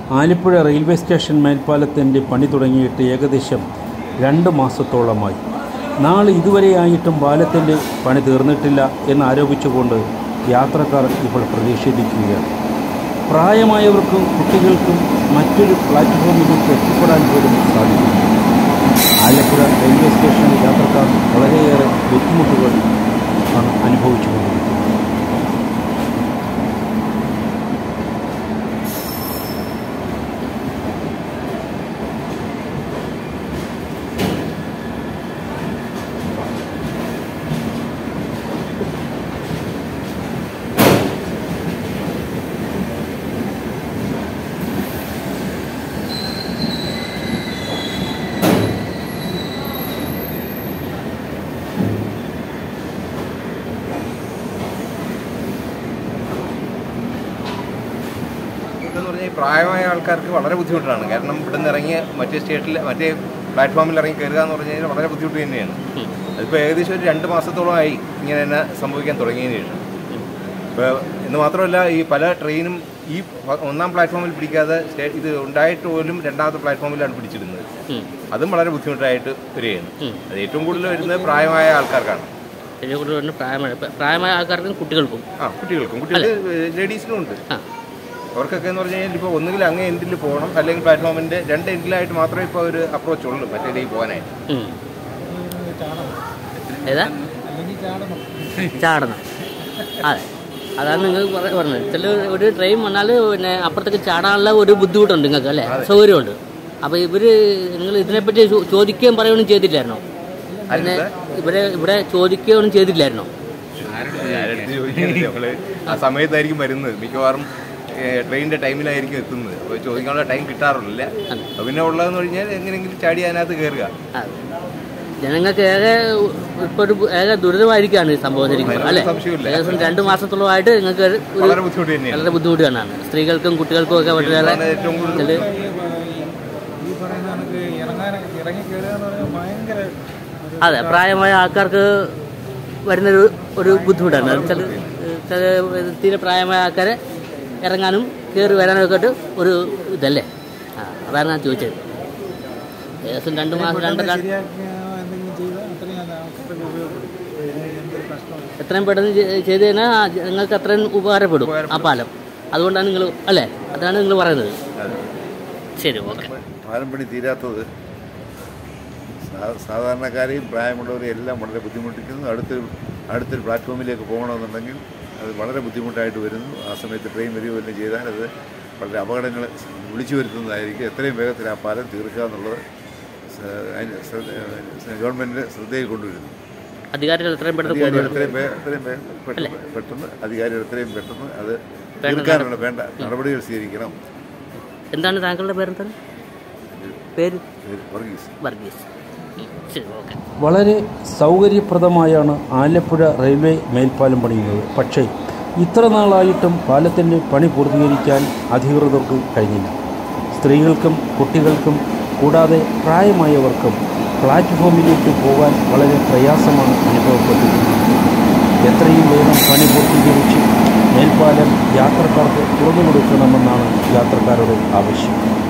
Alappuzha railway station മേൽപ്പാലത്തിൻ്റെ പണി തുടങ്ങിയിട്ട് ഏകദേശം രണ്ട് മാസത്തോളമായി നാളെ ഇതുവരെയായിട്ടും പാലത്തിൻ്റെ പണി തീർന്നിട്ടില്ല എന്നാരോപിച്ചുകൊണ്ട് യാത്രക്കാർ ഇപ്പോൾ പ്രതിഷേധിക്കുകയാണ് പ്രായമായവർക്കും കുട്ടികൾക്കും മറ്റൊരു പ്ലാറ്റ്ഫോമിലേക്ക് എത്തിപ്പെടാൻ പോലും സാധിക്കുന്നു ആലപ്പുഴ റെയിൽവേ സ്റ്റേഷനിൽ യാത്രക്കാർ വളരെയേറെ ബുദ്ധിമുട്ടുകൾ ആണ് അനുഭവിച്ചുകൊണ്ടിരിക്കുന്നത് ഇതെന്ന് പറഞ്ഞാൽ ഈ പ്രായമായ ആൾക്കാർക്ക് വളരെ ബുദ്ധിമുട്ടാണ് കാരണം ഇവിടെ നിന്ന് ഇറങ്ങി മറ്റേ സ്റ്റേഷനിൽ മറ്റേ പ്ലാറ്റ്ഫോമിൽ ഇറങ്ങി കയറുക എന്ന് പറഞ്ഞു കഴിഞ്ഞാൽ വളരെ ബുദ്ധിമുട്ട് തന്നെയാണ് അതിപ്പോൾ ഏകദേശം ഒരു രണ്ട് മാസത്തോളമായി ഇങ്ങനെ തന്നെ സംഭവിക്കാൻ തുടങ്ങിയതിന് ശേഷം ഇപ്പോൾ എന്ന് മാത്രമല്ല ഈ പല ട്രെയിനും ഈ പ- ഒന്നാം പ്ലാറ്റ്ഫോമിൽ പിടിക്കാതെ സ്റ്റേ- ഇത് ഉണ്ടായിട്ട് പോലും രണ്ടാമത്തെ പ്ലാറ്റ്ഫോമിലാണ് പിടിച്ചിരുന്നത് അതും വളരെ ബുദ്ധിമുട്ടായിട്ട് വരികയാണ് അത് ഏറ്റവും കൂടുതൽ വരുന്നത് പ്രായമായ ആൾക്കാർക്കാണ് ഏറ്റവും കൂടുതൽ വരുന്നത് പ്രായമായ പ്രായമായ ആൾക്കാർക്കും കുട്ടികൾക്കും ആ കുട്ടികൾക്കും കുട്ടികൾക്ക് ലേഡീസിനും ഉണ്ട് ആ അവർക്കൊക്കെ എന്ന് പറഞ്ഞു കഴിഞ്ഞാൽ ഇപ്പോൾ ഒന്നുകിൽ അങ്ങേ എൻഡിൽ പോകണം അല്ലെങ്കിൽ പ്ലാറ്റ്ഫോമിൻ്റെ രണ്ട് എൻഡിലായിട്ട് മാത്രമേ ഇപ്പോൾ ഒരു അപ്രോച്ച് ഉള്ളൂ മറ്റേതിലേക്ക് പോകാനായിട്ട് ഉം. ഏതാ ചാടണം അതെ അതാണ് നിങ്ങൾ പറ- പറഞ്ഞത് ചില ഒരു ട്രെയിൻ വന്നാൽ പിന്നെ അപ്പുറത്തേക്ക് ചാടാനുള്ള ഒരു ബുദ്ധിമുട്ടുണ്ട് നിങ്ങൾക്ക് അല്ലേ സൗകര്യമുണ്ട് അപ്പോൾ ഇവർ നിങ്ങൾ ഇതിനെപ്പറ്റി ചോ- ചോദിക്കുകയും പറയുകയൊന്നും ചെയ്തില്ലായിരുന്നോ പിന്നെ ഇവിടെ ഇവിടെ ചോദിക്കുകയൊന്നും ചെയ്തില്ലായിരുന്നോ ആരടുത്ത് ചോദിക്കുന്നില്ല നമ്മള് ആ സമയത്തായിരിക്കും വരുന്നത് മിക്കവാറും ട്രെയിനിന്റെ ടൈമിലായിരിക്കും എത്തുന്നത് അപ്പോൾ ചോദിക്കാനുള്ള ടൈം കിട്ടാറില്ല അപ്പോൾ പിന്നെ ഉള്ളതെന്ന് പറഞ്ഞാൽ എങ്ങനെയെങ്കിലും ചാടി അതിനകത്ത് കയറുക അതെ. ജനങ്ങൾക്ക് ഏറെ ഇപ്പോൾ ഒരു ഏറെ ദുരിതമായിരിക്കാണ് ഈ സംഭവം ശരിക്കും അല്ലേ സംശയമില്ല. ഏകദേശം രണ്ട് മാസത്തോളമായിട്ട് നിങ്ങൾക്ക് ഒരു വളരെ ബുദ്ധിമുട്ട് തന്നെയാണ് വളരെ ബുദ്ധിമുട്ട് തന്നെയാണ് സ്ത്രീകൾക്കും കുട്ടികൾക്കും ഒക്കെ വളരെ അതാണ് ഏറ്റവും കൂടുതൽ ഇതില് ഈ പറയുന്ന കണക്ക് ഇറങ്ങാൻ ഇറങ്ങി കയറുക എന്ന് പറഞ്ഞാൽ ഭയങ്കര ഒരു അതെ പ്രായമായ ആൾക്കാർക്ക് വരുന്നൊരു ഒരു ബുദ്ധിമുട്ടാണ് ചില ചില തീരെ പ്രായമായ ആൾക്കാരെ ഇറങ്ങാനും കയറി വരാനും ഒക്കെ ആയിട്ട് ഒരു ഇതല്ലേ ആ അതാണ് ഞാൻ ചോദിച്ചത് ഏകദേശം രണ്ട് മാസം രണ്ട് രണ്ട് ശരിയാക്കി എന്തെങ്കിലും ചെയ്താൽ അത്രയും അത് ആൾക്കാർക്ക് ഉപയോഗപ്പെടും എന്തൊരു കഷ്ടമാണ് എത്രയും പെട്ടെന്ന് ചെ- ചെയ്ത് കഴിഞ്ഞാൽ ആ നിങ്ങൾക്ക് അത്രയും ഉപകാരപ്പെടും ആ പാലം അതുകൊണ്ടാണ് നിങ്ങൾ അല്ലേ അതാണ് നിങ്ങൾ പറയുന്നത് ശരി ഓക്കെ പാലം പണി തീരാത്തത് സാ- സാധാരണക്കാരെയും പ്രായമുള്ളവരെയും എല്ലാം വളരെ ബുദ്ധിമുട്ടിക്കുന്നു അടുത്തൊരു അടുത്തൊരു പ്ലാറ്റ്ഫോമിലേക്ക് പോകണമെന്നുണ്ടെങ്കിൽ അത് വളരെ ബുദ്ധിമുട്ടായിട്ട് വരുന്നു ആ സമയത്ത് ട്രെയിൻ വരികയോ എല്ലാം ചെയ്താൽ അത് വളരെ അപകടങ്ങൾ വിളിച്ചു വരുത്തുന്നതായിരിക്കും എത്രയും വേഗത്തിൽ ആ പാലം തീർക്കുക എന്നുള്ളത് സ- അതിന് ശ്രദ്ധ- ഗവൺമെൻറ് ശ്രദ്ധയിൽ കൊണ്ടുവരുന്നു അധികാരികൾ എത്രയും പെട്ടെന്ന് അധികാരികൾ കൊണ്ടുവരും എത്രയും വേ- എത്രയും വേ- പെട്ടെന്ന് പെട്ടെന്ന് അധികാരികൾ എത്രയും പെട്ടെന്ന് അത് തീർക്കാനുള്ള വേണ്ട നടപടികൾ സ്വീകരിക്കണം എന്താണ് താങ്കളുടെ പേരെന്താണ് പേര് ഇത് വർഗീസ് വർഗീസ് ഉം, ശരി ഓക്കെ വളരെ സൗകര്യപ്രദമായാണ് ആലപ്പുഴ റെയിൽവേ മേൽപ്പാലം പണിയുന്നത് പക്ഷേ ഇത്ര നാളായിട്ടും പാലത്തിൻ്റെ പണി പൂർത്തീകരിക്കാൻ അധികൃതർക്ക് കഴിഞ്ഞില്ല സ്ത്രീകൾക്കും കുട്ടികൾക്കും കൂടാതെ പ്രായമായവർക്കും പ്ലാറ്റ്ഫോമിലേക്ക് പോകാൻ വളരെ പ്രയാസമാണ് അനുഭവപ്പെട്ടിരിക്കുന്നത് എത്രയും വേഗം പണി പൂർത്തീകരിച്ച് മേൽപ്പാലം യാത്രക്കാർക്ക് തുറന്നു കൊടുക്കണമെന്നാണ് യാത്രക്കാരുടെ ആവശ്യം